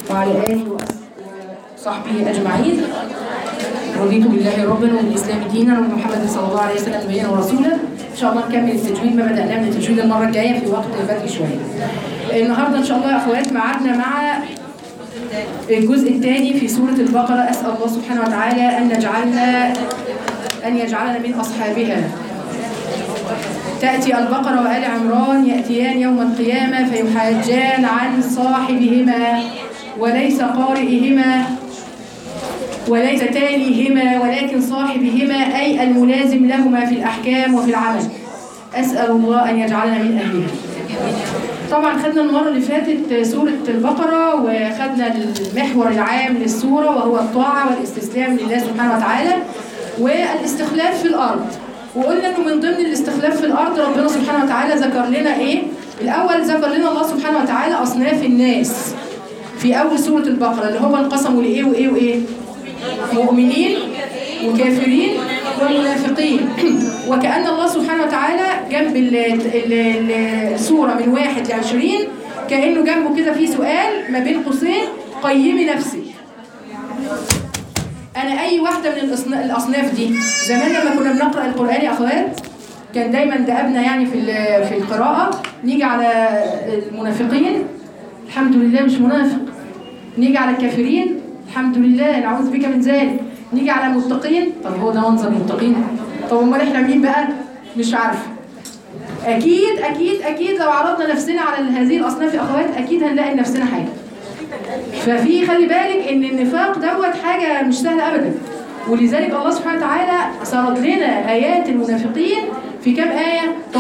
وعلى آله وصحبه أجمعين رضيت بالله ربا وبالإسلام دينا وبمحمد صلى الله عليه وسلم نبيا ورسولا إن شاء الله نكمل التجويد ما بدأناه من التجويد المرة الجاية في وقت بدري شوية النهاردة إن شاء الله يا أخوات معادنا مع الجزء الثاني في سورة البقرة أسأل الله سبحانه وتعالى أن نجعلنا أن يجعلنا من أصحابها تأتي البقرة وآل عمران يأتيان يوم القيامة فيحاجان عن صاحبهما وليس قارئهما وليس تاليهما ولكن صاحبهما أي الملازم لهما في الأحكام وفي العمل أسأل الله أن يجعلنا من أهلها طبعا خدنا المرة اللي فاتت سورة البقرة وخدنا المحور العام للسورة وهو الطاعة والاستسلام لله سبحانه وتعالى والاستخلاف في الأرض وقلنا انه من ضمن الاستخلاف في الارض ربنا سبحانه وتعالى ذكر لنا ايه؟ الاول ذكر لنا الله سبحانه وتعالى اصناف الناس في اول سوره البقره اللي هو انقسموا لايه وايه وايه؟ مؤمنين وكافرين ومنافقين وكأن الله سبحانه وتعالى جنب ال- ال- ال- السورة من واحد لعشرين كأنه جنبه كده في سؤال ما بين قوسين قيمي نفسك انا اي واحده من الأصنا- الاصناف دي زمان لما كنا بنقرا القران يا اخوات كان دايما دأبنا يعني في ال- في القراءه نيجي على المنافقين الحمد لله مش منافق نيجي على الكافرين الحمد لله نعوذ بك من ذلك نيجي على المتقين طب هو ده منظر المتقين طب امال احنا مين بقى مش عارفه اكيد اكيد اكيد لو عرضنا نفسنا على هذه الاصناف يا اخوات اكيد هنلاقي لنفسنا حاجه ففي خلي بالك ان النفاق دوت حاجه مش سهله ابدا ولذلك الله سبحانه وتعالى سرد لنا ايات المنافقين في كام ايه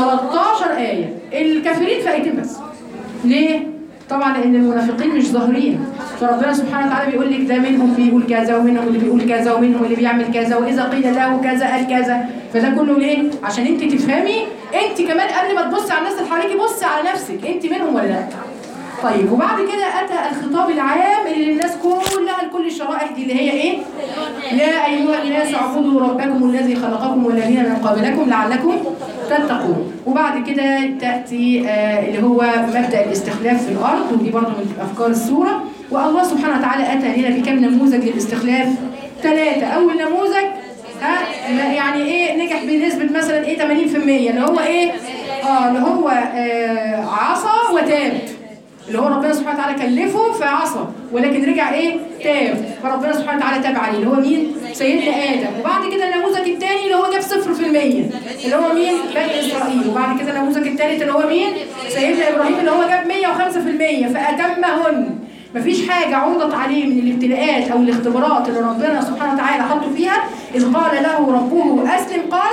13 ايه الكافرين في ايتين بس ليه طبعا لان المنافقين مش ظاهرين فربنا سبحانه وتعالى بيقول لك ده منهم بيقول كذا ومنهم اللي بيقول كذا ومنهم اللي بيعمل كذا واذا قيل له كذا قال كذا فده كله ليه عشان انت تفهمي انت كمان قبل ما تبصي على الناس اللي حواليكي بصي على نفسك انت منهم ولا لا طيب وبعد كده اتى الخطاب العام اللي للناس كلها لكل الشرائح دي اللي هي ايه؟ يا ايها الناس اعبدوا ربكم الذي خلقكم والذين من قبلكم لعلكم تتقون وبعد كده تاتي آه اللي هو مبدا الاستخلاف في الارض ودي برضه من افكار السوره والله سبحانه وتعالى اتى لنا بكم نموذج للاستخلاف ثلاثه اول نموذج ها لا يعني ايه نجح بنسبه مثلا ايه 80% اللي هو ايه؟ اه اللي هو آه عصى وتاب اللي هو ربنا سبحانه وتعالى كلفه فعصى ولكن رجع ايه تاب فربنا سبحانه وتعالى تاب عليه اللي هو مين سيدنا ادم وبعد كده النموذج الثاني اللي هو جاب صفر في المية اللي هو مين بني اسرائيل وبعد كده النموذج الثالث اللي هو مين سيدنا ابراهيم اللي هو جاب 105% فاتمهن مفيش حاجة عرضت عليه من الابتلاءات أو الاختبارات اللي ربنا سبحانه وتعالى حطه فيها إذ قال له ربه أسلم قال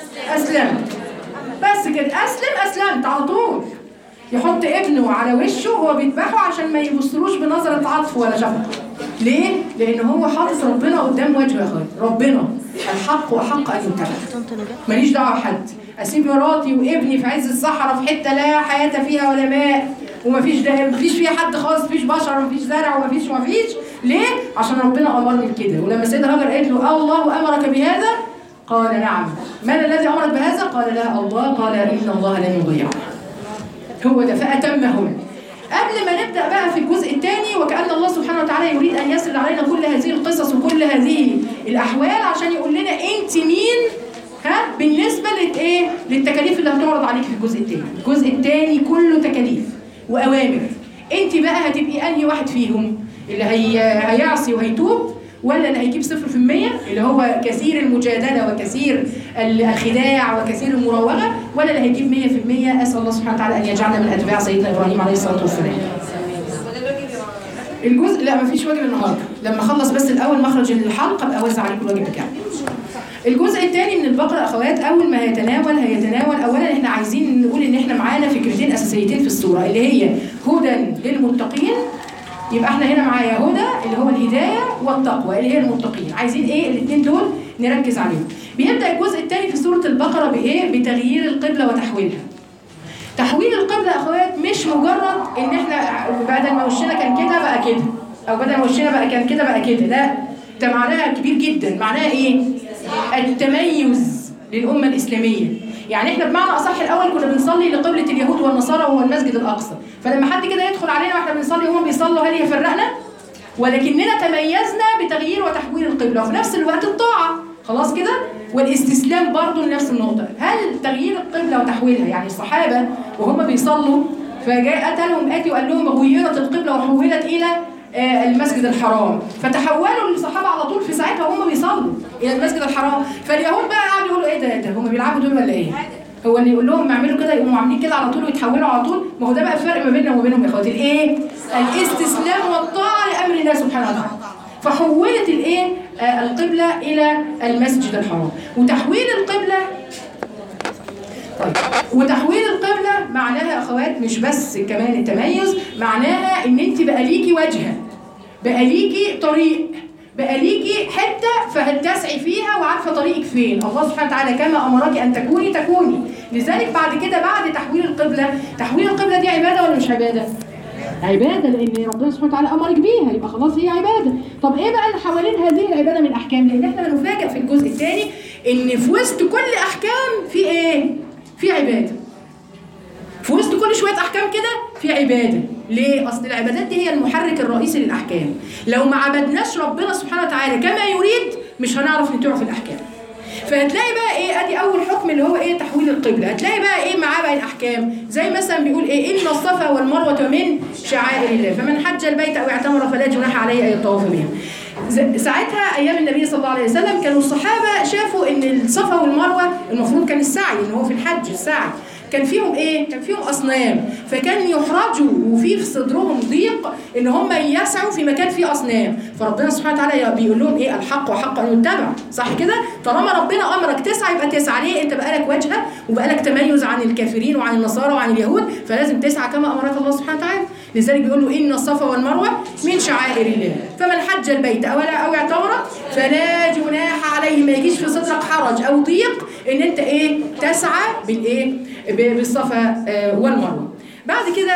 أسلمت بس كده أسلم أسلمت على طول يحط ابنه على وشه وهو بيذبحه عشان ما يبصلوش بنظرة عطف ولا شفقة ليه؟ لأن هو حاطط ربنا قدام وجهه يا أخويا ربنا الحق وحق أن يتبع ماليش دعوة بحد أسيب مراتي وابني في عز الصحراء في حتة لا حياة فيها ولا ماء ومفيش ده مفيش فيها حد خالص مفيش بشر ومفيش زرع ومفيش ومفيش ليه؟ عشان ربنا أمرني بكده ولما السيدة هاجر قالت له الله أمرك بهذا قال نعم من الذي أمرك بهذا؟ قال لا الله قال إن الله لن يضيعه هو ده فأتمهن قبل ما نبدأ بقى في الجزء الثاني وكأن الله سبحانه وتعالى يريد أن يسرد علينا كل هذه القصص وكل هذه الأحوال عشان يقول لنا أنت مين ها بالنسبة لإيه للتكاليف اللي هتعرض عليك في الجزء الثاني الجزء الثاني كله تكاليف وأوامر أنت بقى هتبقي أنهي واحد فيهم اللي هي هيعصي وهيتوب ولا اللي هيجيب صفر في المية اللي هو كثير المجادلة وكثير الخداع وكثير المراوغة ولا اللي هيجيب مية في المية أسأل الله سبحانه وتعالى أن يجعلنا من أتباع سيدنا إبراهيم عليه الصلاة والسلام الجزء لا مفيش واجب النهارده لما اخلص بس الاول مخرج الحلقه ابقى اوزع عليكم الواجب بتاعي الجزء الثاني من البقره اخوات اول ما هيتناول هيتناول اولا احنا عايزين نقول ان احنا معانا فكرتين اساسيتين في السوره اللي هي هدى للمتقين يبقى احنا هنا معايا هدى اللي هو الهدايه والتقوى اللي هي المتقين عايزين ايه الاثنين دول نركز عليهم بيبدا الجزء الثاني في سوره البقره بايه بتغيير القبله وتحويلها تحويل القبله يا اخوات مش مجرد ان احنا بدل ما وشنا كان كده بقى كده او بدل ما وشنا بقى كان كده بقى كده لا ده معناها كبير جدا معناها ايه التميز للامه الاسلاميه يعني احنا بمعنى اصح الاول كنا بنصلي لقبله اليهود والنصارى وهو المسجد الاقصى فلما حد كده يدخل علينا واحنا بنصلي وهم بيصلوا هل يفرقنا ولكننا تميزنا بتغيير وتحويل القبله وفي نفس الوقت الطاعه خلاص كده والاستسلام برضه لنفس النقطه هل تغيير القبله وتحويلها يعني الصحابه وهم بيصلوا فجاء اتلهم اتي وقال لهم غيرت القبله وحولت الى آه، المسجد الحرام فتحولوا الصحابه على طول في ساعتها وهم بيصلوا الى المسجد الحرام فاليهود بقى قعدوا يقولوا ايه ده ده هم بيلعبوا دول ولا ايه؟ هو اللي يقول لهم اعملوا كده يقوموا عاملين كده على طول ويتحولوا على طول ما هو ده بقى الفرق ما بيننا وما بينهم يا اخواتي الايه؟ الاستسلام والطاعه لامر الله سبحانه وتعالى فحولت الايه؟ آه القبله الى المسجد الحرام وتحويل القبله طيب وتحويل القبلة معناها يا أخوات مش بس كمان التميز معناها إن أنت بقى ليكي وجهة بقى ليكي طريق بقى ليكي حتة فهتسعي فيها وعارفة طريقك فين الله سبحانه وتعالى كما أمرك أن تكوني تكوني لذلك بعد كده بعد تحويل القبلة تحويل القبلة دي عبادة ولا مش عبادة؟ عبادة لأن ربنا سبحانه وتعالى أمرك بيها يبقى خلاص هي عبادة طب إيه بقى اللي حوالين هذه العبادة من أحكام؟ لأن إحنا هنفاجئ في الجزء الثاني إن في وسط كل أحكام في إيه؟ في عبادة في وسط كل شوية أحكام كده في عبادة ليه؟ أصل العبادات دي هي المحرك الرئيسي للأحكام لو ما عبدناش ربنا سبحانه وتعالى كما يريد مش هنعرف نطيعه في الأحكام فهتلاقي بقى ايه ادي اول حكم اللي هو ايه تحويل القبله هتلاقي بقى ايه معاه بقى الاحكام زي مثلا بيقول ايه ان الصفا والمروه من شعائر الله فمن حج البيت او اعتمر فلا جناح عليه ان يطوف بها ز- ساعتها ايام النبي صلى الله عليه وسلم كانوا الصحابه شافوا ان الصفا والمروه المفروض كان السعي ان هو في الحج السعي كان فيهم ايه؟ كان فيهم اصنام فكان يحرجوا وفي في صدرهم ضيق ان هم يسعوا في مكان فيه اصنام فربنا سبحانه وتعالى بيقول لهم ايه الحق وحق ان يتبع صح كده؟ طالما ربنا امرك تسعى يبقى تسعى ليه؟ انت بقالك وجهه وبقالك تميز عن الكافرين وعن النصارى وعن اليهود فلازم تسعى كما امرك الله سبحانه وتعالى لذلك بيقول له ان الصفا والمروه من شعائر الله فمن حج البيت او او اعتمر فلا جناح عليه ما يجيش في صدرك حرج او ضيق ان انت ايه تسعى بالايه ب- بالصفا آه، والمروه بعد كده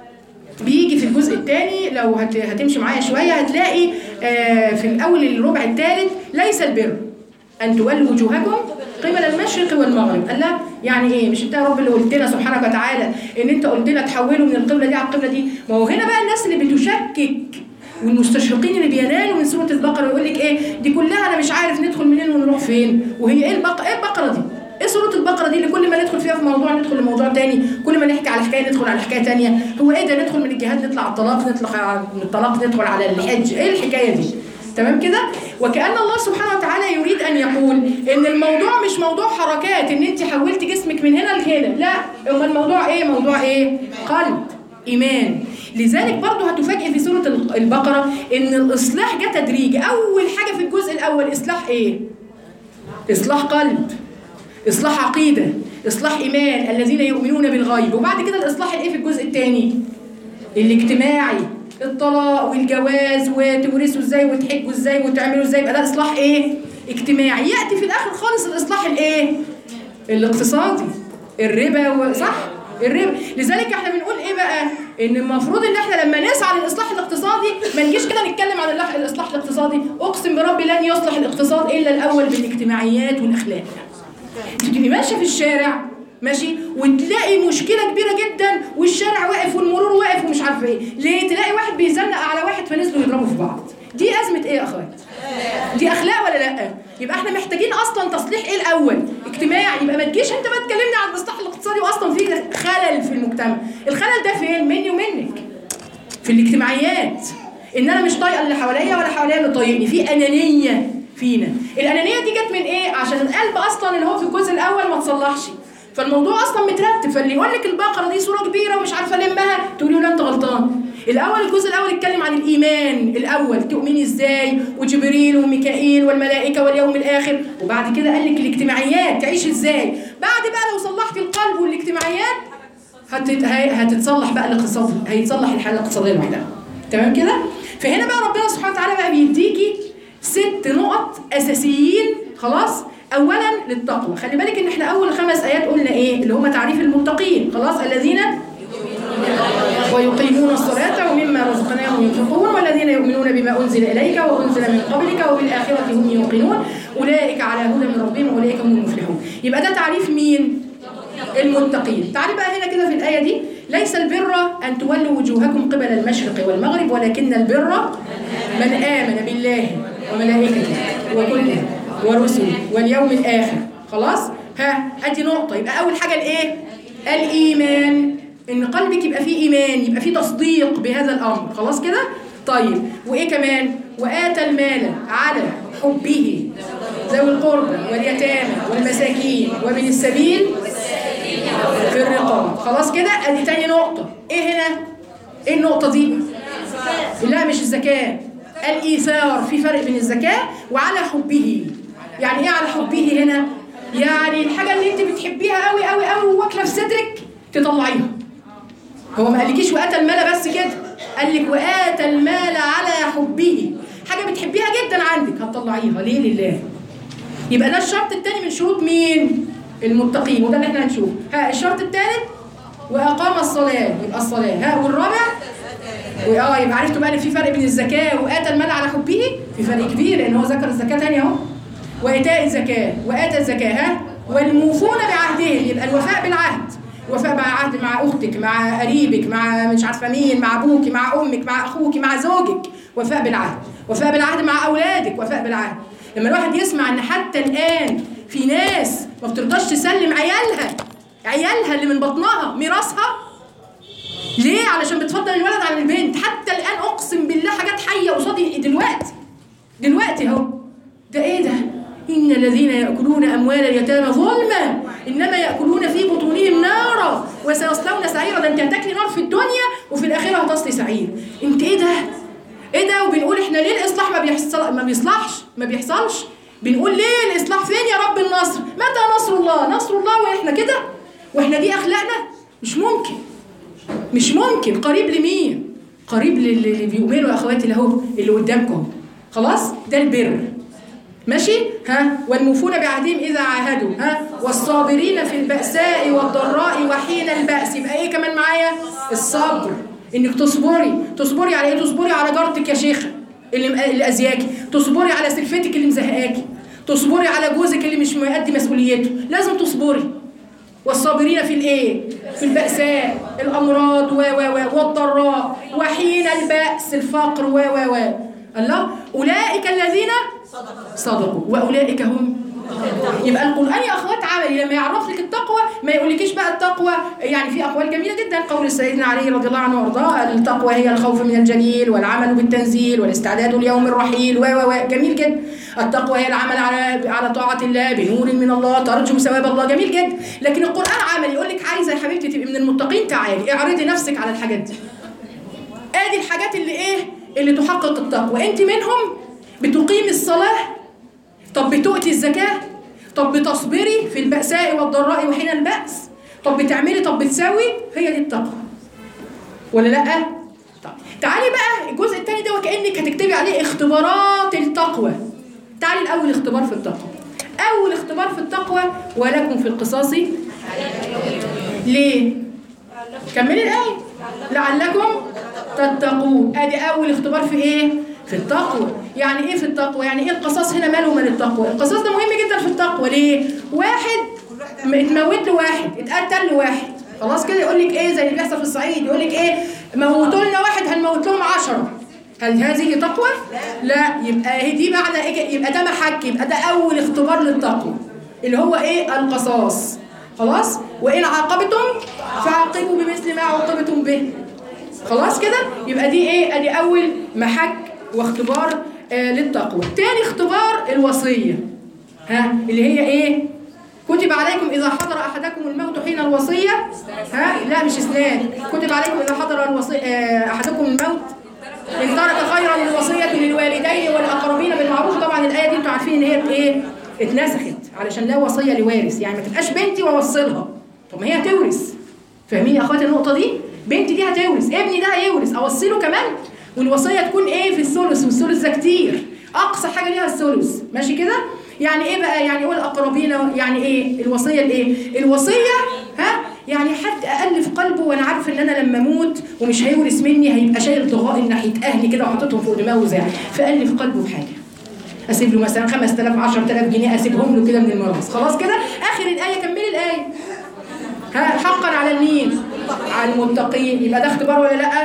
بيجي في الجزء الثاني لو هت- هتمشي معايا شويه هتلاقي آه، في الاول الربع الثالث ليس البر ان تولوا وجوهكم قبل المشرق والمغرب قال لا يعني ايه مش انت يا رب اللي قلت لنا سبحانك وتعالى ان انت قلت لنا تحولوا من القبله دي على القبله دي ما هو هنا بقى الناس اللي بتشكك والمستشرقين اللي بينالوا من سوره البقره يقول لك ايه دي كلها انا مش عارف ندخل منين ونروح فين وهي ايه البقره ايه البقره دي ايه سوره البقره دي اللي كل ما ندخل فيها في موضوع ندخل لموضوع تاني كل ما نحكي على حكايه ندخل على حكايه تانيه هو ايه ده ندخل من الجهاد نطلع على الطلاق نطلع على من الطلاق ندخل على الحج ايه الحكايه دي تمام كده وكأن الله سبحانه وتعالى يريد أن يقول إن الموضوع مش موضوع حركات إن أنت حولت جسمك من هنا لهنا لا أما الموضوع إيه موضوع إيه قلب إيمان لذلك برضه هتفاجئ في سورة البقرة إن الإصلاح جه تدريجي أول حاجة في الجزء الأول إصلاح إيه إصلاح قلب إصلاح عقيدة إصلاح إيمان الذين يؤمنون بالغيب وبعد كده الإصلاح الإيه في الجزء الثاني الاجتماعي الطلاق والجواز وتورثوا ازاي وتحجوا ازاي وتعملوا ازاي يبقى ده اصلاح ايه اجتماعي ياتي في الاخر خالص الاصلاح الايه الاقتصادي الربا و- صح الربا لذلك احنا بنقول ايه بقى ان المفروض ان احنا لما نسعى للاصلاح الاقتصادي ما نجيش كده نتكلم عن الإصلاح- الاصلاح الاقتصادي اقسم بربي لن يصلح الاقتصاد الا الاول بالاجتماعيات والاخلاق انت تبقي ماشيه في الشارع ماشي وتلاقي مشكله كبيره جدا والشارع واقف والمرور واقف ومش عارفه ايه ليه تلاقي واحد بيزنق على واحد فنزلوا يضربوا في بعض دي ازمه ايه يا اخوات دي اخلاق ولا لا يبقى احنا محتاجين اصلا تصليح ايه الاول اجتماعي يبقى ما تجيش انت بقى تكلمني عن الاصلاح الاقتصادي واصلا في خلل في المجتمع الخلل ده فين مني ومنك في الاجتماعيات ان انا مش طايقه اللي حواليا ولا حواليا اللي طايقني في انانيه فينا الانانيه دي جت من ايه عشان القلب اصلا اللي هو في الجزء الاول ما تصلحش فالموضوع اصلا مترتب فاللي يقول لك البقره دي صوره كبيره ومش عارفه المها تقولي له لا انت غلطان الاول الجزء الاول اتكلم عن الايمان الاول تؤمني ازاي وجبريل وميكائيل والملائكه واليوم الاخر وبعد كده قال لك الاجتماعيات تعيش ازاي بعد بقى لو صلحتي القلب والاجتماعيات هتت... هي- هتتصلح بقى الاقتصاد هيتصلح الحاله الاقتصاديه لوحدها تمام كده فهنا بقى ربنا سبحانه وتعالى بقى بيديكي ست نقط اساسيين خلاص اولا للتقوى خلي بالك ان احنا اول خمس ايات قلنا ايه اللي هم تعريف المتقين خلاص الذين ويقيمون الصلاة ومما رزقناهم ينفقون والذين يؤمنون بما أنزل إليك وأنزل من قبلك وبالآخرة هم يوقنون أولئك على هدى من ربهم وأولئك هم المفلحون يبقى ده تعريف مين؟ المتقين تعالي بقى هنا كده في الآية دي ليس البر أن تولوا وجوهكم قبل المشرق والمغرب ولكن البر من آمن بالله وملائكته وكله ورسله واليوم الآخر خلاص ها ادي نقطة يبقى أول حاجة الإيه؟ الإيمان إن قلبك يبقى فيه إيمان يبقى فيه تصديق بهذا الأمر خلاص كده؟ طيب وإيه كمان؟ وآتى المال على حبه ذوي القربى واليتامى والمساكين وابن السبيل في الرقاب خلاص كده ادي تاني نقطة ايه هنا ايه النقطة دي لا مش الزكاة الإيثار في فرق بين الزكاة وعلى حبه يعني ايه على حبه هنا يعني الحاجة اللي انت بتحبيها قوي قوي قوي واكلة في صدرك تطلعيها هو ما قالكيش وآتى المال بس كده قال لك وآتى المال على حبه حاجة بتحبيها جدا عندك هتطلعيها ليه لله يبقى ده الشرط الثاني من شروط مين المتقين وده اللي احنا هنشوفه ها الشرط الثالث واقام الصلاه يبقى الصلاه ها والرابع واه يبقى عرفتوا بقى ان في فرق بين الزكاه واتى المال على حبه في فرق كبير لان هو ذكر الزكاه ثانيه اهو وايتاء الزكاه واتى الزكاه ها والموفون بعهدهم يبقى الوفاء بالعهد وفاء مع عهد مع اختك مع قريبك مع مش عارفه مين مع ابوك مع امك مع اخوك مع زوجك وفاء بالعهد وفاء بالعهد مع اولادك وفاء بالعهد لما الواحد يسمع ان حتى الان في ناس ما بترضاش تسلم عيالها عيالها اللي من بطنها ميراثها ليه علشان بتفضل الولد عن البنت حتى الان اقسم بالله حاجات حيه قصادي دلوقتي دلوقتي اهو ده ايه ده ان الذين ياكلون اموال اليتامى ظلما انما ياكلون في بطونهم نارا وسيصلون سعيرا ده انت هتاكلي نار في الدنيا وفي الاخره هتصلي سعير انت ايه ده ايه ده وبنقول احنا ليه الاصلاح ما بيحصل ما بيصلحش ما بيحصلش بنقول ليه الاصلاح فين يا رب النصر متى نصر الله نصر الله واحنا كده واحنا دي اخلاقنا مش ممكن مش ممكن قريب لمين قريب للي بيؤمنوا يا اخواتي اللي اهو اللي قدامكم خلاص ده البر ماشي ها والموفون بعهدهم اذا عاهدوا ها والصابرين في البأساء والضراء وحين البأس يبقى ايه كمان معايا الصبر انك تصبري تصبري على ايه تصبري على جارتك يا شيخه اللي اللي اذياكي تصبري على سلفتك اللي مزهقاكي تصبري على جوزك اللي مش مؤدي مسؤوليته لازم تصبري والصابرين في الايه في البأساء الامراض و و و والضراء وحين البأس الفقر و و و الله اولئك الذين صدقوا واولئك هم يبقى القرآن يا أخوات عملي لما يعرف لك التقوى ما يقولكيش بقى التقوى يعني في أقوال جميلة جدا قول سيدنا علي رضي الله عنه وارضاه التقوى هي الخوف من الجليل والعمل بالتنزيل والاستعداد ليوم الرحيل و و و جميل جدا التقوى هي العمل على على طاعة الله بنور من الله ترجو ثواب الله جميل جدا لكن القرآن عملي يقول لك عايزة يا حبيبتي تبقي من المتقين تعالي اعرضي نفسك على الحاجات دي ادي الحاجات اللي ايه اللي تحقق التقوى انت منهم بتقيمي الصلاة طب بتؤتي الزكاة طب بتصبري في البأساء والضراء وحين البأس طب بتعملي طب بتساوي هي دي التقوى ولا لا طب تعالي بقى الجزء الثاني ده وكأنك هتكتبي عليه اختبارات التقوى تعالي الأول اختبار في التقوى أول اختبار في التقوى ولكم في القصاص ليه كملي الآية لعلكم تتقون ادي اول اختبار في ايه في التقوى يعني ايه في التقوى يعني ايه القصاص هنا ماله من التقوى القصاص ده مهم جدا في التقوى ليه واحد اتموت له واحد اتقتل له واحد خلاص كده يقول لك ايه زي اللي بيحصل في الصعيد يقول لك ايه موتوا لنا واحد هنموت لهم 10 هل هذه تقوى لا يبقى دي معنى ايه يبقى ده محك يبقى ده اول اختبار للتقوى اللي هو ايه القصاص خلاص وان عاقبتم فعاقبوا بمثل ما عوقبتم به خلاص كده يبقى دي ايه ادي اول محك واختبار آه للتقوى تاني اختبار الوصيه ها اللي هي ايه كتب عليكم اذا حضر احدكم الموت حين الوصيه ها لا مش اسنان كتب عليكم اذا حضر الوصي آه احدكم الموت ان ترك خيرا الوصيه للوالدين والاقربين بالمعروف طبعا الايه دي انتوا عارفين ان هي ايه اتنسخت علشان لا وصيه لوارث يعني ما تبقاش بنتي واوصلها طب ما هي هتورث فاهمين يا اخواتي النقطه دي بنتي دي هتورث ابني ده هيورث اوصله كمان والوصيه تكون ايه في الثلث والثلث ده كتير اقصى حاجه ليها الثلث ماشي كده يعني ايه بقى يعني ايه الاقربين يعني ايه الوصيه الايه الوصيه ها يعني حد اقل في قلبه وانا عارف ان انا لما اموت ومش هيورث مني هيبقى شايل ضغائن ناحيه اهلي كده وحاططهم فوق دماغه زي فقال في قلبه بحاجه اسيب له مثلا 5000 10000 جنيه اسيبهم له كده من الميراث خلاص كده اخر الايه كملي الايه ها حقا على المين على المتقين يبقى ده اختبار ولا لا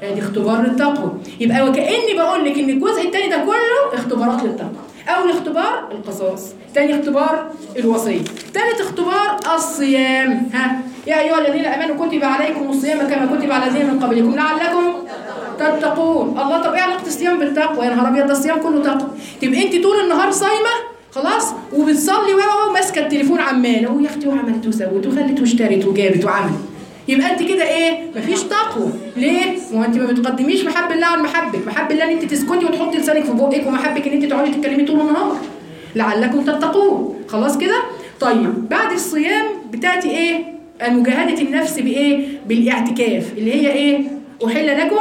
ادي اختبار للتقوى يبقى وكاني بقول لك ان الجزء الثاني ده كله اختبارات للتقوى اول اختبار القصاص ثاني اختبار الوصيه ثالث اختبار الصيام ها يا ايها الذين امنوا كتب عليكم الصيام كما كتب على الذين من قبلكم لعلكم تتقون الله طب ايه علاقه الصيام بالتقوى يا نهار ابيض ده الصيام كله تقوى تبقى انت طول النهار صايمه خلاص وبتصلي و ماسكه التليفون عماله ويا اختي وعملت وسوت وخلت واشترت وجابت وعملت يبقى انت كده ايه مفيش تقوى ليه ما هو انت ما بتقدميش محب الله عن محبك محب الله ان انت تسكتي وتحطي لسانك في بقك ومحبك ان انت تقعدي تتكلمي طول النهار لعلكم تتقون خلاص كده طيب بعد الصيام بتاتي ايه مجاهده النفس بايه بالاعتكاف اللي هي ايه احل لكم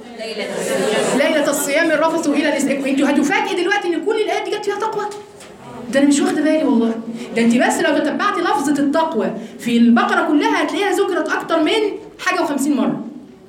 ليلة الصيام الرفث إلى نسائكم انتوا هتفاجئي دلوقتي ان كل الآيات دي جت فيها تقوى ده انا مش واخده بالي والله ده انت بس لو تتبعتي لفظة التقوى في البقرة كلها هتلاقيها ذكرت أكتر من حاجة و50 مرة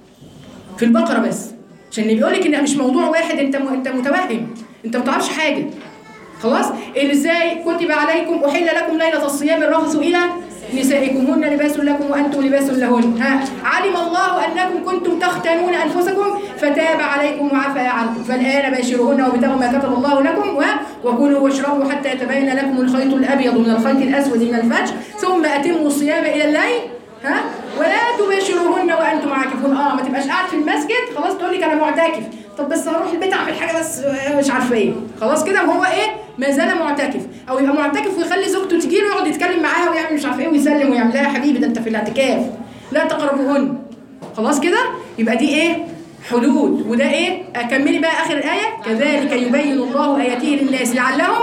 في البقرة بس عشان اللي بيقول لك انها مش موضوع واحد انت م... انت متوهم انت ما تعرفش حاجة خلاص اللي ازاي كتب عليكم أحل لكم ليلة الصيام الرفث إلى نسائكم هن لباس لكم وأنتم لباس لهن ها علم الله أنكم كنتم تختانون أنفسكم فتاب عليكم وعفى عنكم فالآن باشروهن وابتغوا ما كتب الله لكم و... وكلوا واشربوا حتى يتبين لكم الخيط الأبيض من الخيط الأسود من الفجر ثم أتموا الصيام إلى الليل ها ولا تباشروهن وأنتم عاكفون اه ما تبقاش قاعد في المسجد خلاص تقول لك أنا معتكف طب بس هروح البيت اعمل حاجه بس مش عارفه ايه خلاص كده وهو ايه ما زال معتكف او يبقى معتكف ويخلي زوجته تجي له ويقعد يتكلم معاها ويعمل مش عارفه ايه ويسلم ويعمل لها يا حبيبي ده انت في الاعتكاف لا تقربوهن خلاص كده يبقى دي ايه حدود وده ايه اكملي بقى اخر الايه كذلك يبين الله اياته للناس لعلهم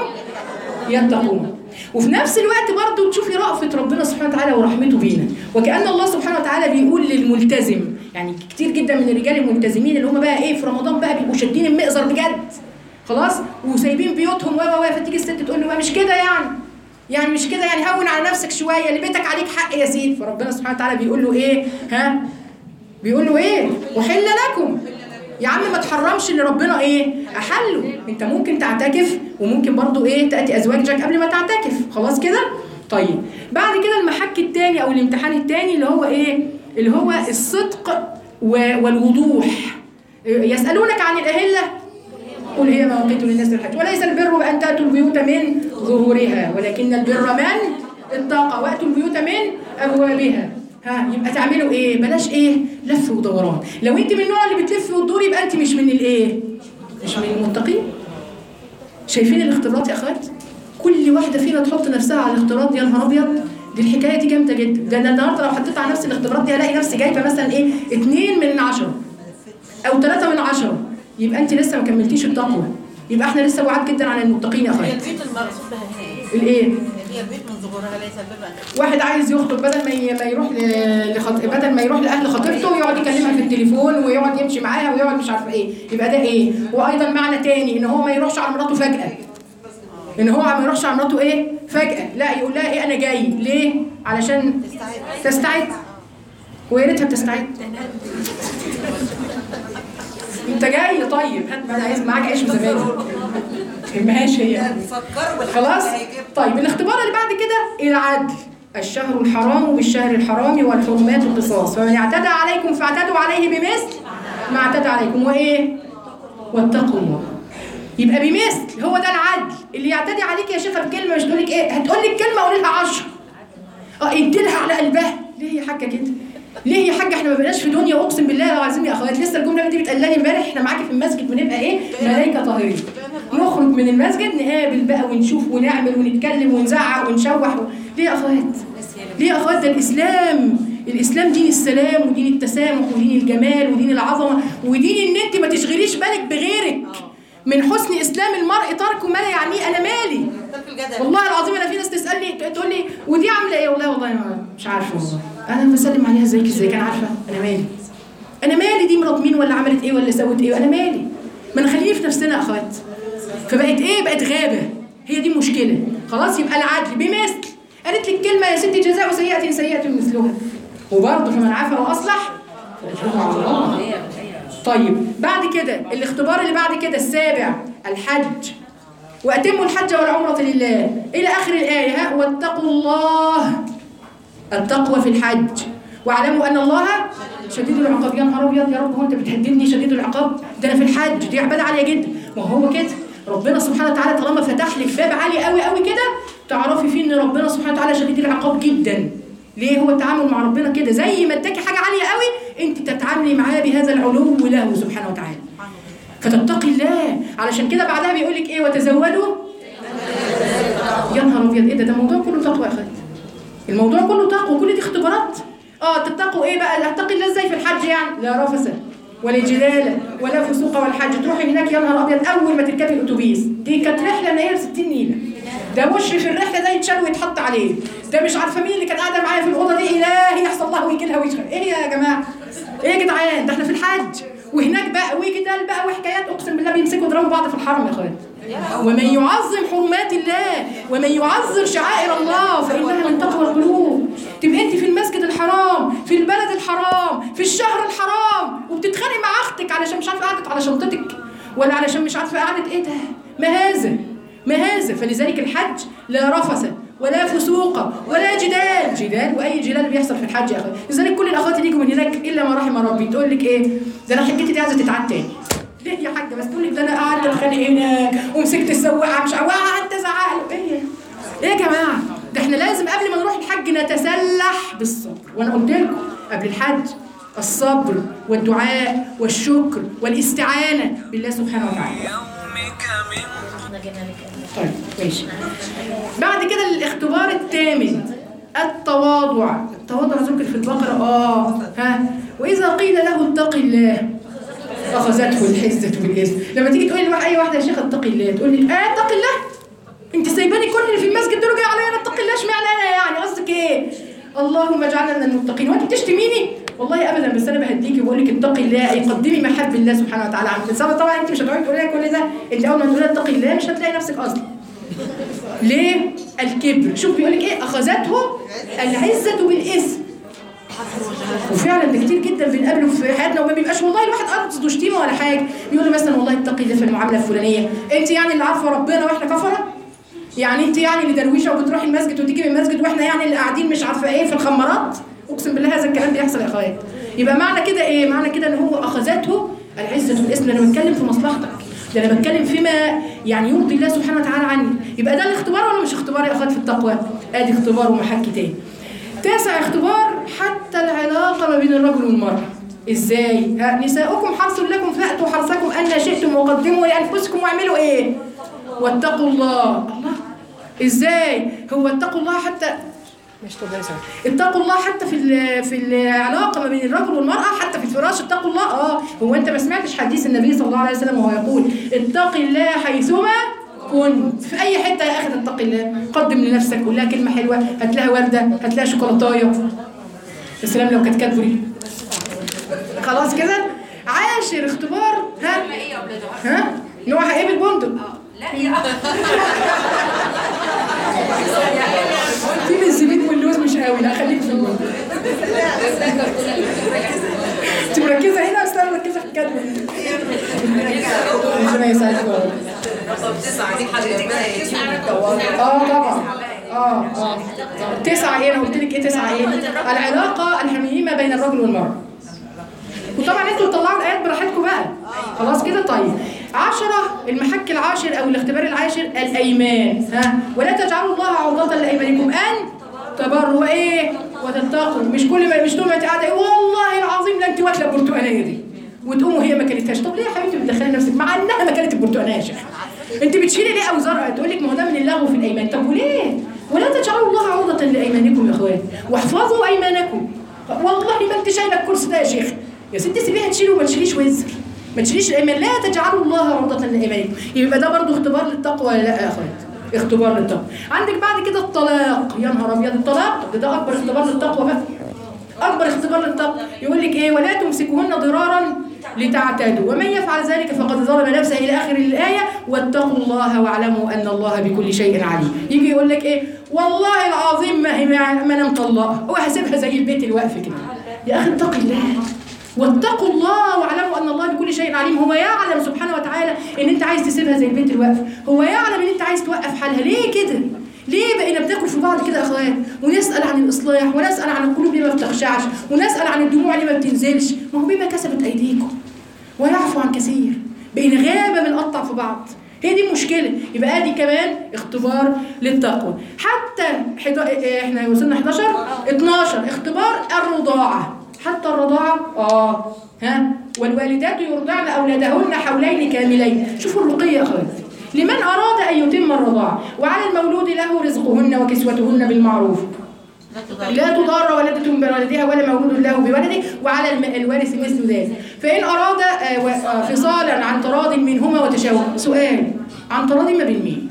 يتقون وفي نفس الوقت برضه تشوفي رأفة ربنا سبحانه وتعالى ورحمته بينا وكأن الله سبحانه وتعالى بيقول للملتزم يعني كتير جدا من الرجال الملتزمين اللي هم بقى ايه في رمضان بقى بيبقوا شادين المئزر بجد خلاص وسايبين بيوتهم و و فتيجي الست تقول له بقى مش كده يعني يعني مش كده يعني هون على نفسك شويه اللي بيتك عليك حق يا سيدي فربنا سبحانه وتعالى بيقول له ايه ها بيقول له ايه وحل لكم يا عم ما تحرمش اللي ربنا ايه احله انت ممكن تعتكف وممكن برضو ايه تاتي ازواجك قبل ما تعتكف خلاص كده طيب بعد كده المحك الثاني او الامتحان الثاني اللي هو ايه اللي هو الصدق والوضوح يسالونك عن الاهله قل هي مواقيت للناس للحج وليس البر بان تاتوا البيوت من ظهورها ولكن البر من اتقى واتوا البيوت من ابوابها ها يبقى تعملوا ايه بلاش ايه لف ودوران لو انت من النوع اللي بتلف وتدور يبقى انت مش من الايه مش من المتقين شايفين الاختبارات يا اخوات كل واحده فينا تحط نفسها على الاختبارات دي يا نهار ابيض دي الحكايه دي جامده جدا ده انا النهارده لو حطيت على نفسي الاختبارات دي هلاقي نفسي جايبه مثلا ايه 2 من 10 او 3 من 10 يبقى انت لسه ما كملتيش التقوى يبقى احنا لسه بعاد جدا عن المتقين يا هي اخوات البيت المقصود بها هنا الايه هي البيت من ظهورها ليس البر ان واحد عايز يخطب بدل ما ي- ما يروح ل- لخط... بدل ما يروح لاهل خطيبته ويقعد يكلمها في التليفون ويقعد يمشي معاها ويقعد مش عارفه ايه يبقى ده ايه وايضا معنى تاني ان هو ما يروحش على مراته فجاه ان هو ما يروحش على مراته ايه فجاه لا يقول لها ايه انا جاي ليه علشان تستعد ويا ريتها بتستعد انت جاي طيب هات بقى عايز معاك عيش وزبادي ماشي هي فكروا بالحاجات خلاص اللي هيجيبها. طيب الاختبار اللي بعد كده العدل الشهر الحرام بالشهر الحرام والحرمات القصاص فمن اعتدى عليكم فاعتدوا عليه بمثل ما اعتدى عليكم وايه واتقوا الله يبقى بمثل هو ده العدل اللي يعتدي عليك يا شيخه بكلمه مش تقول لك ايه هتقول لك كلمه قولي لها 10 اه ادي لها على قلبها ليه يا حاجه كده ليه يا حاجه احنا ما بقيناش في دنيا اقسم بالله العظيم يا اخوات لسه الجمله دي بتقلاني امبارح احنا معاكي في المسجد بنبقى ايه ملائكه طاهرين نخرج من المسجد نقابل بقى ونشوف ونعمل ونتكلم ونزعق ونشوح و... ليه يا اخوات ليه يا اخوات ده الاسلام الاسلام دين السلام ودين التسامح ودين الجمال ودين العظمه ودين ان انت ما تشغليش بالك بغيرك من حسن اسلام المرء ترك ما لا يعنيه انا مالي ترك الجدل والله العظيم انا في ناس تسالني تقول لي ودي عامله ايه والله والله ما مش عارفه والله انا بسلم عليها ازيك ازيك انا عارفه انا مالي انا مالي دي مرات مين ولا عملت ايه ولا سوت ايه انا مالي ما نخليني في نفسنا يا اخوات فبقت ايه بقت غابه هي دي المشكله خلاص يبقى العدل بمثل قالت لك كلمه يا ستي جزاء سيئه سيئه مثلها وبرضه فمن عفا واصلح فاجره على الله طيب بعد كده الاختبار اللي بعد كده السابع الحج وأتموا الحج والعمرة لله إلى آخر الآية ها واتقوا الله التقوى في الحج واعلموا ان الله شديد العقاب يا نهار ابيض يا رب هو انت بتهددني شديد العقاب ده انا في الحج دي عباده عاليه جدا ما هو كده ربنا سبحانه وتعالى طالما فتح لك باب عالي قوي قوي كده تعرفي فيه ان ربنا سبحانه وتعالى شديد العقاب جدا ليه هو التعامل مع ربنا كده زي ما اداكي حاجه عاليه قوي انت تتعاملي معاه بهذا العلو له سبحانه وتعالى فتتقي الله علشان كده بعدها بيقول لك ايه وتزودوا يا نهار ابيض ايه ده ده الموضوع كله تقوى يا اخوات الموضوع كله تقوى كل دي اختبارات اه تتقوا ايه بقى اتقي الله ازاي في الحج يعني لا رفث ولا جدال ولا فسوق ولا حج تروحي هناك يا نهار ابيض اول ما تركبي الاتوبيس دي كانت رحله نايله 60 نيله ده وش في الرحله ده يتشال ويتحط عليه ده مش عارفه مين اللي كانت قاعده معايا في الاوضه دي الهي يحصل لها ويجي لها ويشغل ايه يا جماعه ايه يا جدعان ده احنا في الحج وهناك بقى وجدال بقى وحكايات اقسم بالله بيمسكوا يضربوا بعض في الحرم يا اخوات ومن يعظم حرمات الله ومن يعظم شعائر الله فإنها من تقوى القلوب تبقى انت في المسجد الحرام في البلد الحرام في الشهر الحرام وبتتخانقي مع اختك علشان مش عارفه قعدت على شنطتك ولا علشان مش عارفه قعدت ايه ده ما هذا ما هذا فلذلك الحج لا رفث ولا فسوق ولا جدال جدال واي جدال بيحصل في الحج يا اخوات لذلك كل الاخوات اللي يجوا من هناك الا ما رحم ربي تقول لك ايه ده انا حجتي دي عايزه تتعاد تاني ليه يا حاجه بس تقول لك ده انا قعدت اتخانق هناك ومسكت السواقه مش وقعدت ازعق له ايه ايه يا جماعه ده احنا لازم قبل ما نروح الحج نتسلح بالصبر وانا قلت لكم قبل الحج الصبر والدعاء والشكر والاستعانه بالله سبحانه وتعالى يومك من طيب ماشي بعد كده الاختبار الثامن التواضع التواضع ذكر في البقرة اه ها وإذا قيل له اتق الله أخذته الحزة بالإثم لما تيجي تقولي لواحد أي واحدة يا شيخ اتقي الله تقول لي اه اتق الله انت سايباني كل اللي في المسجد دول جاي عليا انا اتقي الله اشمعنى انا يعني قصدك ايه اللهم اجعلنا من المتقين وانت بتشتميني والله ابدا بس انا بهديكي وبقول لك اتقي الله اي قدمي محب الله سبحانه وتعالى عن بس طبعا انت مش هتقعدي تقولي لها كل ده انت اول ما تقولي لها اتقي الله مش هتلاقي نفسك اصلا ليه الكبر شوف بيقول لك ايه اخذته العزه بالاثم وفعلا ده كتير جدا بنقابله في حياتنا وما بيبقاش والله الواحد قصده شتيمه ولا حاجه يقول له مثلا والله اتقي الله في المعامله الفلانيه انت يعني اللي عارفه ربنا واحنا كفره يعني انت يعني اللي درويشه وبتروحي المسجد وتيجي من المسجد واحنا يعني اللي قاعدين مش عارفه ايه في الخمارات اقسم بالله هذا الكلام بيحصل يا اخوات يبقى معنى كده ايه معنى كده ان هو اخذته العزه بالاسم انا بتكلم في مصلحتك ده انا بتكلم فيما يعني يرضي الله سبحانه وتعالى عني يبقى ده الاختبار ولا مش اختبار يا اخوات في التقوى ادي اختبار ومحك تاني تاسع اختبار حتى العلاقة ما بين الرجل والمرأة ازاي؟ ها نساؤكم حرث لكم فأتوا حرثكم أن شئتم وقدموا لأنفسكم واعملوا ايه؟ واتقوا الله الله ازاي؟ هو اتقوا الله حتى مش طبيعي سنة. اتقوا الله حتى في ال- في العلاقه ما بين الرجل والمراه حتى في الفراش اتقوا الله اه هو انت ما سمعتش حديث النبي صلى الله عليه وسلم وهو يقول اتق الله حيثما كنت في اي حته يا اخي تتقي الله قدم لنفسك قول لها كلمه حلوه هات لها ورده هات لها شوكولاتايه يا سلام لو كانت كادبري خلاص كده عاشر اختبار ها ها نوعها ايه بالبندق في من الزبيب واللوز مش قوي لا خليك في البندق انت مركزه هنا بس انا مركزه في الكادبري ربنا يسعدك يا رب اه طبعا اه اه تسعة ايه انا قلت لك ايه تسعة ايه العلاقة الحميمة بين الرجل والمرأة وطبعا انتوا تطلعوا الايات براحتكم بقى خلاص كده طيب عشرة المحك العاشر او الاختبار العاشر الايمان ها ولا تجعلوا الله عرضة لايمانكم ان تبروا وايه وتتقوا مش كل ما مش طول ما انت قاعده إيه، والله العظيم لا انت واكله البرتقانيه دي وتقوم وهي ما كلتهاش طب ليه يا حبيبتي بتدخلي نفسك مع انها ما كانت البرتقانيه يا شيخ انت بتشيلي ليه اوزارها تقول لك ما هو ده من اللغو في الايمان طب وليه ولا تجعلوا الله عرضة لايمانكم يا اخوان واحفظوا ايمانكم والله ما انت شايله الكرسي ده يا شيخ يا ستي سيبيها تشيله وما تشيليش وزر ما تشيليش الايمان لا تجعلوا الله عرضة لايمانكم يبقى ده برضو اختبار للتقوى ولا لا يا اخوان اختبار للتقوى عندك بعد كده الطلاق يا نهار ابيض الطلاق ده, ده اكبر اختبار للتقوى بقى اكبر اختبار للتقوى يقول لك ايه ولا تمسكوهن ضرارا لتعتدوا ومن يفعل ذلك فقد ظلم نفسه الى اخر الايه واتقوا الله واعلموا ان الله بكل شيء عليم يجي يقول لك ايه والله العظيم ما هي ما ما انا مطلقه وهسيبها زي البيت الواقف كده يا اخي اتق الله واتقوا الله واعلموا ان الله بكل شيء عليم هو يعلم سبحانه وتعالى ان انت عايز تسيبها زي البيت الواقف هو يعلم ان انت عايز توقف حالها ليه كده ليه بقينا بناكل في بعض كده يا اخوات ونسال عن الاصلاح ونسال عن القلوب ليه ما بتخشعش ونسال عن الدموع ليه ما بتنزلش ما هو بما كسبت ايديكم ويعفو عن كثير بقينا غابه بنقطع في بعض هي دي المشكله يبقى ادي كمان اختبار للتقوى حتى حدا... إيه، احنا وصلنا 11 12 اختبار الرضاعه حتى الرضاعه اه ها والوالدات يرضعن اولادهن حولين كاملين شوفوا الرقيه يا اخوات لمن اراد ان يتم الرضاعه وعلى المولود له رزقهن وكسوتهن بالمعروف لا تضار والدة بولدها ولا مولود له بولده وعلى الم- الوارث مثل ذلك فإن أراد آه، و- آه، فصالا عن تراض منهما وتشاور سؤال عن تراض ما بين مين؟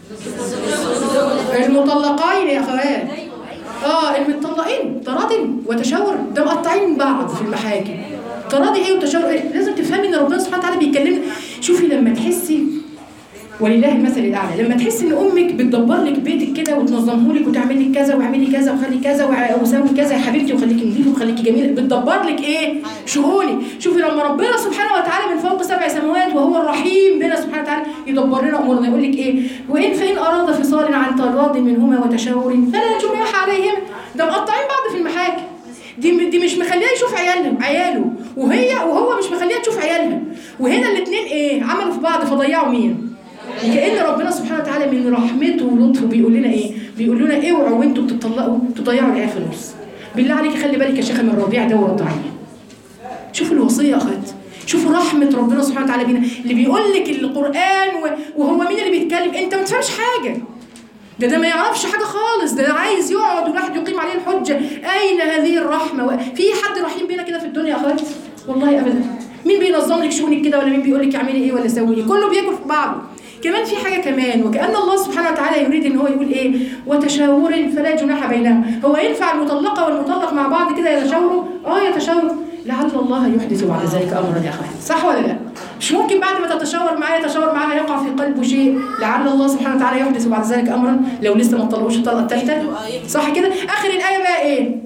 المطلقين يا أخوات اه المطلقين تراض وتشاور ده مقطعين بعض في المحاكم تراضي ايه وتشاور ايه لازم تفهمي ان ربنا سبحانه وتعالى بيكلمنا شوفي لما تحسي ولله المثل الاعلى لما تحس ان امك بتدبر لك بيتك كده وتنظمه لك وتعمل لك كذا واعملي كذا وخلي كذا وع- وسوي كذا يا حبيبتي وخليكي نظيفه وخليكي جميله بتدبر لك ايه شؤوني شوفي لما ربنا سبحانه وتعالى من فوق سبع سماوات وهو الرحيم بنا سبحانه وتعالى يدبر لنا امورنا يقول لك ايه وان فان اراد فصال عن تراض منهما وتشاور فلا جناح عليهما ده مقطعين بعض في المحاكم دي دي مش مخليها يشوف عيالهم عياله وهي وهو مش مخليها تشوف عيالها وهنا الاثنين ايه عملوا في بعض فضيعوا مين كأن ربنا سبحانه وتعالى من رحمته ولطفه بيقول لنا ايه؟ بيقول لنا اوعوا وانتوا بتطلقوا تضيعوا العيال في النص. بالله عليك خلي بالك يا شيخه من الرضيع ده ورضعيه. شوفوا الوصيه يا اخوات. شوفوا رحمه ربنا سبحانه وتعالى بينا اللي بيقول لك القران و- وهو مين اللي بيتكلم؟ انت ما تفهمش حاجه. ده ده ما يعرفش حاجه خالص ده عايز يقعد والواحد يقيم عليه الحجه اين هذه الرحمه و- في حد رحيم بينا كده في الدنيا يا اخوات والله ابدا مين بينظم لك شؤونك كده ولا مين بيقول لك اعملي ايه ولا سوي ايه كله بياكل في بعضه كمان في حاجه كمان وكان الله سبحانه وتعالى يريد ان هو يقول ايه وتشاور فلا جناح بينهم هو ينفع المطلقه والمطلق مع بعض كده يتشاوروا اه يتشاوروا لعل الله يحدث بعد ذلك امرا يا اخوان صح ولا لا مش ممكن بعد ما تتشاور معاه يتشاور معاها يقع في قلبه شيء لعل الله سبحانه وتعالى يحدث بعد ذلك امرا لو لسه ما طلقوش الطلقه الثالثه صح كده اخر الايه بقى ايه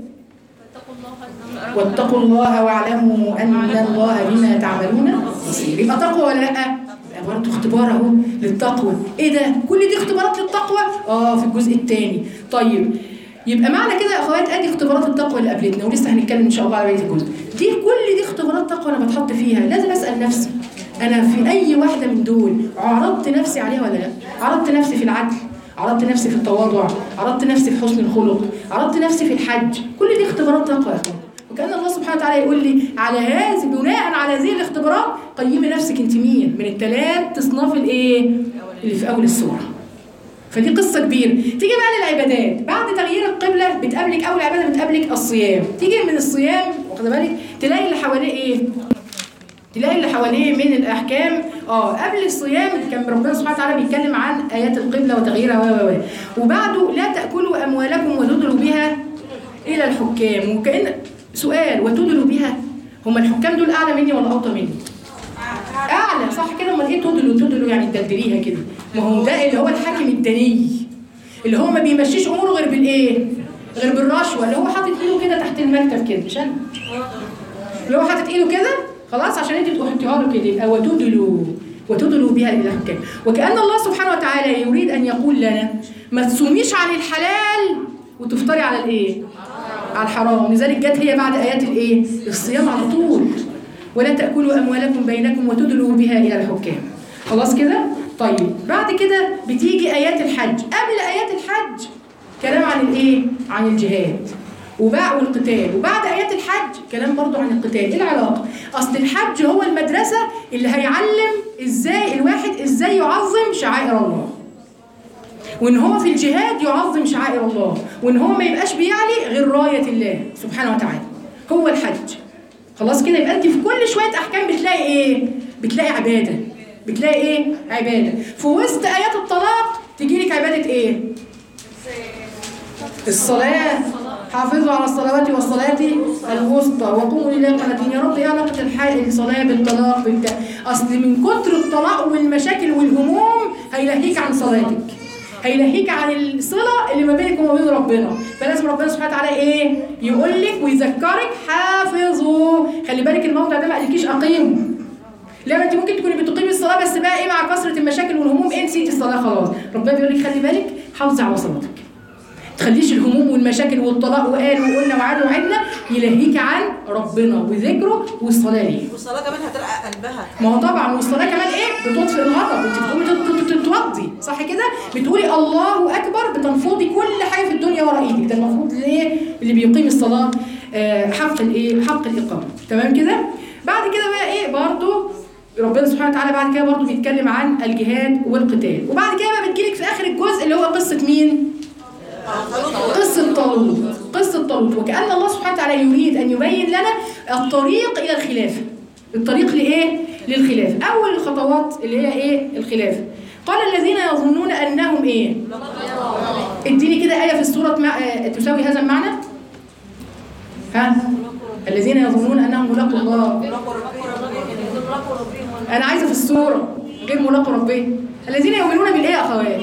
واتقوا الله واعلموا ان الله بما تعملون بصير يبقى تقوى ولا لا؟ يبقى برضه اختبار اهو للتقوى ايه ده؟ كل دي اختبارات للتقوى؟ اه في الجزء الثاني طيب يبقى معنى كده يا اخوات ادي اختبارات التقوى اللي قابلتنا ولسه هنتكلم ان شاء الله على بقيه الجزء دي كل دي اختبارات تقوى انا بتحط فيها لازم اسال نفسي انا في اي واحده من دول عرضت نفسي عليها ولا لا؟ عرضت نفسي في العدل عرضت نفسي في التواضع عرضت نفسي في حسن الخلق عرضت نفسي في الحج كل دي اختبارات تقوى يا اخوان وكان الله سبحانه وتعالى يقول لي على هذه بناء على هذه الاختبارات قيمي نفسك انت مين من الثلاث تصناف الايه اللي في اول السوره فدي قصه كبيره تيجي بقى للعبادات بعد تغيير القبله بتقابلك اول عباده بتقابلك الصيام تيجي من الصيام واخده بالك تلاقي اللي حواليه ايه تلاقي اللي حواليه من الاحكام اه قبل الصيام كان ربنا سبحانه وتعالى بيتكلم عن ايات القبله وتغييرها و و و وبعده لا تاكلوا اموالكم وتدلوا بها الى الحكام وكان سؤال وتدلوا بها هم الحكام دول اعلى مني ولا اوطى مني؟ اعلى صح كده امال ايه تدلوا تدلوا يعني تدلريها كده ما هو ده اللي هو الحاكم الدني اللي هو ما بيمشيش اموره غير بالايه؟ غير بالرشوه اللي هو حاطط ايده كده تحت المكتب كده مش انا اللي هو حاطط ايده كده خلاص عشان انت تحطيها له كده يبقى وتدلوا وتدلوا بها الى الحكام وكان الله سبحانه وتعالى يريد ان يقول لنا ما تصوميش عن الحلال وتفطري على الايه؟ على الحرام لذلك جت هي بعد ايات الايه؟ الصيام على طول ولا تاكلوا اموالكم بينكم وتدلوا بها الى الحكام خلاص كده؟ طيب بعد كده بتيجي ايات الحج قبل ايات الحج كلام عن الايه؟ عن الجهاد وباع والقتال وبعد ايات الحج كلام برضو عن القتال ايه العلاقه اصل الحج هو المدرسه اللي هيعلم ازاي الواحد ازاي يعظم شعائر الله وان هو في الجهاد يعظم شعائر الله وان هو ما يبقاش بيعلي غير رايه الله سبحانه وتعالى هو الحج خلاص كده يبقى انت في كل شويه احكام بتلاقي ايه بتلاقي عباده بتلاقي ايه عباده في وسط ايات الطلاق تجي لك عباده ايه الصلاه حافظوا على الصلوات والصلاة الوسطى وقوموا لله قانتين يا رب ايه علاقة الح- الصلاة بالطلاق بالك أصل من كتر الطلاق والمشاكل والهموم هيلهيك عن صلاتك هيلهيك عن الصلة اللي ما بينك وما بين ربنا فلازم ربنا سبحانه وتعالى ايه يقول لك ويذكرك حافظوا خلي بالك الموضع ده ما قالكيش أقيموا لا ما انت ممكن تكوني بتقيمي الصلاه بس بقى ايه مع كثره المشاكل والهموم ايه نسيتي الصلاه خلاص ربنا بيقول لك خلي بالك حافظي على صلاتك تخليش الهموم والمشاكل والطلاق وقال وقلنا وعاد وعدنا يلهيك عن ربنا وذكره والصلاه ليه والصلاه كمان هترقق قلبها ما هو طبعا والصلاه كمان ايه بتطفئ الغضب انت بتقومي تت- تت- تتوضي صح كده بتقولي الله اكبر بتنفضي كل حاجه في الدنيا ورا ايدك ده المفروض الايه اللي بيقيم الصلاه آه، حق الايه حق الاقامه تمام كده بعد كده بقى ايه برضو ربنا سبحانه وتعالى بعد كده برضو بيتكلم عن الجهاد والقتال وبعد كده بقى بتجيلك في اخر الجزء اللي هو قصه مين قصة طالوت قصة طالوت وكأن الله سبحانه وتعالى يريد أن يبين لنا الطريق إلى الخلافة الطريق لإيه؟ للخلافة أول الخطوات اللي هي إيه؟ الخلافة قال الذين يظنون أنهم إيه؟ اديني كده آية في السورة مع... آه، تساوي هذا المعنى ها؟ الذين يظنون أنهم ملاقوا الله أنا عايزة في السورة غير ملاقوا ربهم الذين يؤمنون بالإيه يا أخوات؟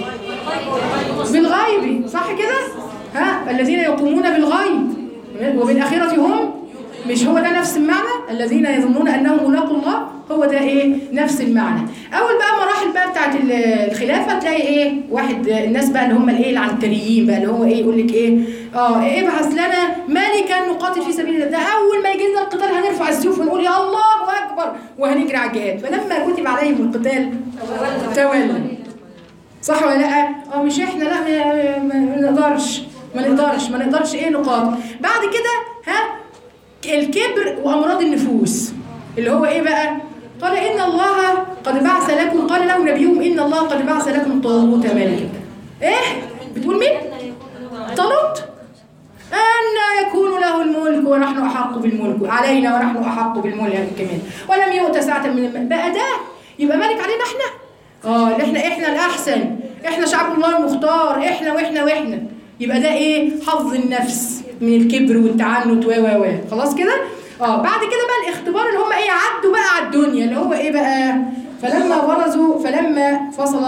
بالغيب صح كده ها الذين يقومون بالغيب وبالآخرة هم مش هو ده نفس المعنى الذين يظنون انهم ملاقوا الله هو ده ايه نفس المعنى اول بقى مراحل بقى بتاعت ال- الخلافه تلاقي ايه واحد الناس بقى اللي هم الايه العنتريين بقى اللي هو ايه يقول لك ايه اه ابعث لنا ملكا نقاتل في سبيل الله ده اول ما يجي لنا القتال هنرفع السيوف ونقول يا الله اكبر وهنجري على الجهاد فلما كتب عليهم القتال تولوا صح ولا لا؟ اه مش احنا لا ما- ما ما نقدرش ما نقدرش ما نقدرش ايه نقاط بعد كده ها الكبر وامراض النفوس اللي هو ايه بقى؟ قال ان الله قد بعث لكم قال لهم نبيهم ان الله قد بعث لكم طالوت ملكا ايه؟ بتقول مين؟ طالوت أن يكون له الملك ونحن أحق بالملك علينا ونحن أحق بالملك كمان ولم يؤت ساعة من المال بقى ده يبقى ملك علينا احنا اه اللي احنا احنا الأحسن احنا شعب الله المختار احنا واحنا واحنا يبقى ده ايه حظ النفس من الكبر والتعنت و و و خلاص كده اه بعد كده بقى الاختبار اللي هم ايه عدوا بقى على الدنيا اللي هو ايه بقى فلما برزوا فلما فصل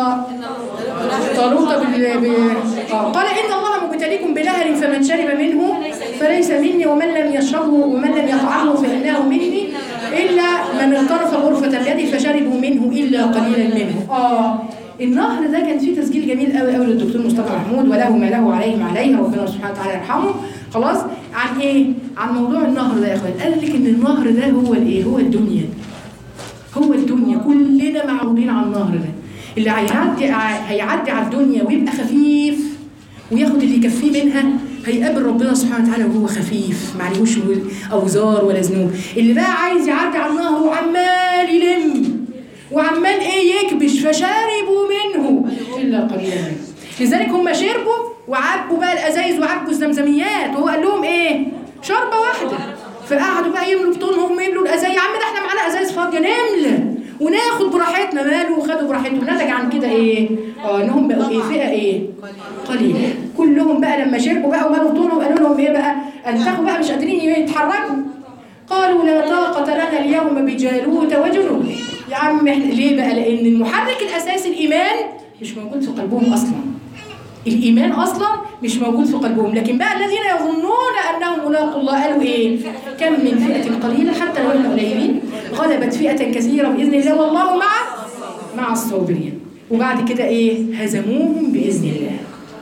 طالوت بال ب- آه، قال ان الله مبتليكم بنهر فمن شرب منه فليس مني ومن لم يشربه ومن لم يطعمه فانه مني الا من اغترف غرفه اليد فشربوا منه الا قليلا منه اه النهر ده كان فيه تسجيل جميل قوي قوي للدكتور مصطفى محمود وله ما له عليه ما عليه ربنا سبحانه وتعالى يرحمه خلاص عن ايه؟ عن موضوع النهر ده يا اخوان قال لك ان النهر ده هو الايه؟ هو الدنيا هو الدنيا كلنا معروضين على النهر ده اللي هيعدي هيعدي على الدنيا ويبقى خفيف وياخد اللي يكفيه منها هيقابل ربنا سبحانه وتعالى وهو خفيف معلهوش اوزار ولا ذنوب اللي بقى عايز يعدي على النهر وعمال يلم وعمال ايه يكبش فشربوا منه الا قليلا منه لذلك هم شربوا وعبوا بقى الازايز وعبوا الزمزميات وهو قال لهم ايه شربه واحده فقعدوا بقى يملوا بطونهم ويملوا الازايز يا عم ده احنا معانا ازايز فاضيه نملى وناخد براحتنا ماله وخدوا براحتهم نتج عن كده ايه؟ اه انهم بقوا ايه فئه ايه؟ قليله كلهم بقى لما شربوا بقى ومالوا بطونهم قالوا لهم ايه بقى؟ انتخوا بقى مش قادرين يتحركوا قالوا لا طاقة لنا اليوم بجالوت وجنوده يا عم احنا ليه بقى؟ لأن المحرك الأساسي الإيمان مش موجود في قلبهم أصلا الإيمان أصلا مش موجود في قلبهم لكن بقى الذين يظنون أنهم ملاقوا الله قالوا إيه؟ كم من فئة قليلة حتى لو إحنا قليلين غلبت فئة كثيرة بإذن الله والله مع مع الصابرين وبعد كده إيه؟ هزموهم بإذن الله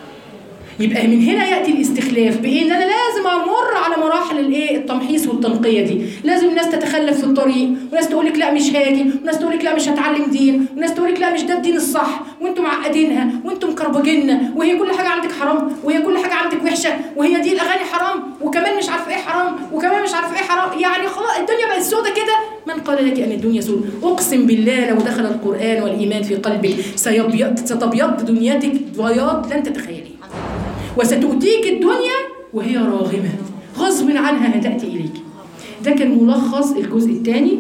يبقى من هنا ياتي الاستخلاف بان انا لازم امر على مراحل الايه التمحيص والتنقيه دي لازم الناس تتخلف في الطريق وناس تقول لك لا مش هاجي وناس تقول لك لا مش هتعلم دين وناس تقول لك لا مش ده الدين الصح وانتم معقدينها وانتم مكربجيننا وهي كل حاجه عندك حرام وهي كل حاجه عندك وحشه وهي دي الاغاني حرام وكمان مش عارفه ايه حرام وكمان مش عارفه ايه حرام يعني خلاص الدنيا بقت سودة كده من قال لك ان الدنيا سودة اقسم بالله لو دخل القران والايمان في قلبك سيبيض ستبيض دنيتك بياض لن تتخيليه وستؤتيك الدنيا وهي راغمة غصب عنها هتأتي إليك ده كان ملخص الجزء الثاني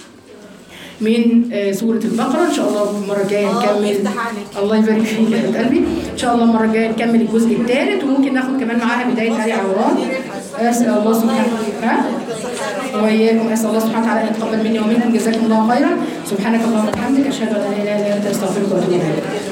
من آه، سورة البقرة إن شاء الله المرة الجاية آه، نكمل يفتح عليك. الله يبارك فيك يا حبيب قلبي إن شاء الله المرة الجاية نكمل الجزء الثالث وممكن ناخد كمان معاها بداية آل عمران أسأل الله سبحانه وتعالى وإياكم أسأل الله سبحانه وتعالى أن يتقبل مني ومنكم جزاكم الله خيرا سبحانك اللهم وبحمدك أشهد أن لا إله إلا أنت أستغفرك وأتوب إليك